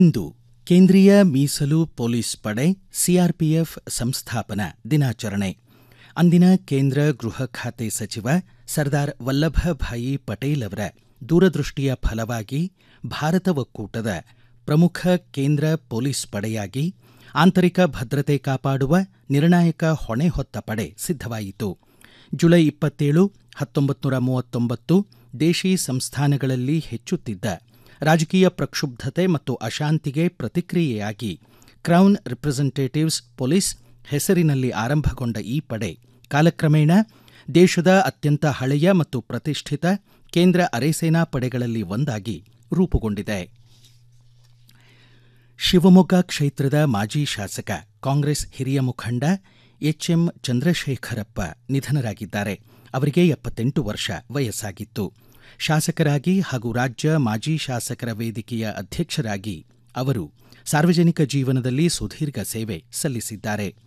ಇಂದು ಕೇಂದ್ರೀಯ ಮೀಸಲು ಪೊಲೀಸ್ ಪಡೆ ಸಿಆರ್ಪಿಎಫ್ ಸಂಸ್ಥಾಪನಾ ದಿನಾಚರಣೆ ಅಂದಿನ ಕೇಂದ್ರ ಗೃಹ ಖಾತೆ ಸಚಿವ ಸರ್ದಾರ್ ವಲ್ಲಭಭಾಯಿ ಪಟೇಲ್ ಅವರ ದೂರದೃಷ್ಟಿಯ ಫಲವಾಗಿ ಭಾರತ ಒಕ್ಕೂಟದ ಪ್ರಮುಖ ಕೇಂದ್ರ ಪೊಲೀಸ್ ಪಡೆಯಾಗಿ ಆಂತರಿಕ ಭದ್ರತೆ ಕಾಪಾಡುವ ನಿರ್ಣಾಯಕ ಹೊಣೆ ಹೊತ್ತ ಪಡೆ ಸಿದ್ಧವಾಯಿತು ಜುಲೈ ಇಪ್ಪತ್ತೇಳು ಹತ್ತೊಂಬತ್ತು ನೂರ ಮೂವತ್ತೊಂಬತ್ತು ದೇಶಿ ಸಂಸ್ಥಾನಗಳಲ್ಲಿ ಹೆಚ್ಚುತ್ತಿದ್ದ ರಾಜಕೀಯ ಪ್ರಕ್ಷುಬ್ಧತೆ ಮತ್ತು ಅಶಾಂತಿಗೆ ಪ್ರತಿಕ್ರಿಯೆಯಾಗಿ ಕ್ರೌನ್ ರಿಪ್ರೆಸೆಂಟೇಟಿವ್ಸ್ ಪೊಲೀಸ್ ಹೆಸರಿನಲ್ಲಿ ಆರಂಭಗೊಂಡ ಈ ಪಡೆ ಕಾಲಕ್ರಮೇಣ ದೇಶದ ಅತ್ಯಂತ ಹಳೆಯ ಮತ್ತು ಪ್ರತಿಷ್ಠಿತ ಕೇಂದ್ರ ಅರೆಸೇನಾ ಪಡೆಗಳಲ್ಲಿ ಒಂದಾಗಿ ರೂಪುಗೊಂಡಿದೆ ಶಿವಮೊಗ್ಗ ಕ್ಷೇತ್ರದ ಮಾಜಿ ಶಾಸಕ ಕಾಂಗ್ರೆಸ್ ಹಿರಿಯ ಮುಖಂಡ ಎಚ್ಎಂ ಚಂದ್ರಶೇಖರಪ್ಪ ನಿಧನರಾಗಿದ್ದಾರೆ ಅವರಿಗೆ ಎಪ್ಪತ್ತೆಂಟು ವರ್ಷ ವಯಸ್ಸಾಗಿತ್ತು ಶಾಸಕರಾಗಿ ಹಾಗೂ ರಾಜ್ಯ ಮಾಜಿ ಶಾಸಕರ ವೇದಿಕೆಯ ಅಧ್ಯಕ್ಷರಾಗಿ ಅವರು ಸಾರ್ವಜನಿಕ ಜೀವನದಲ್ಲಿ ಸುದೀರ್ಘ ಸೇವೆ ಸಲ್ಲಿಸಿದ್ದಾರೆ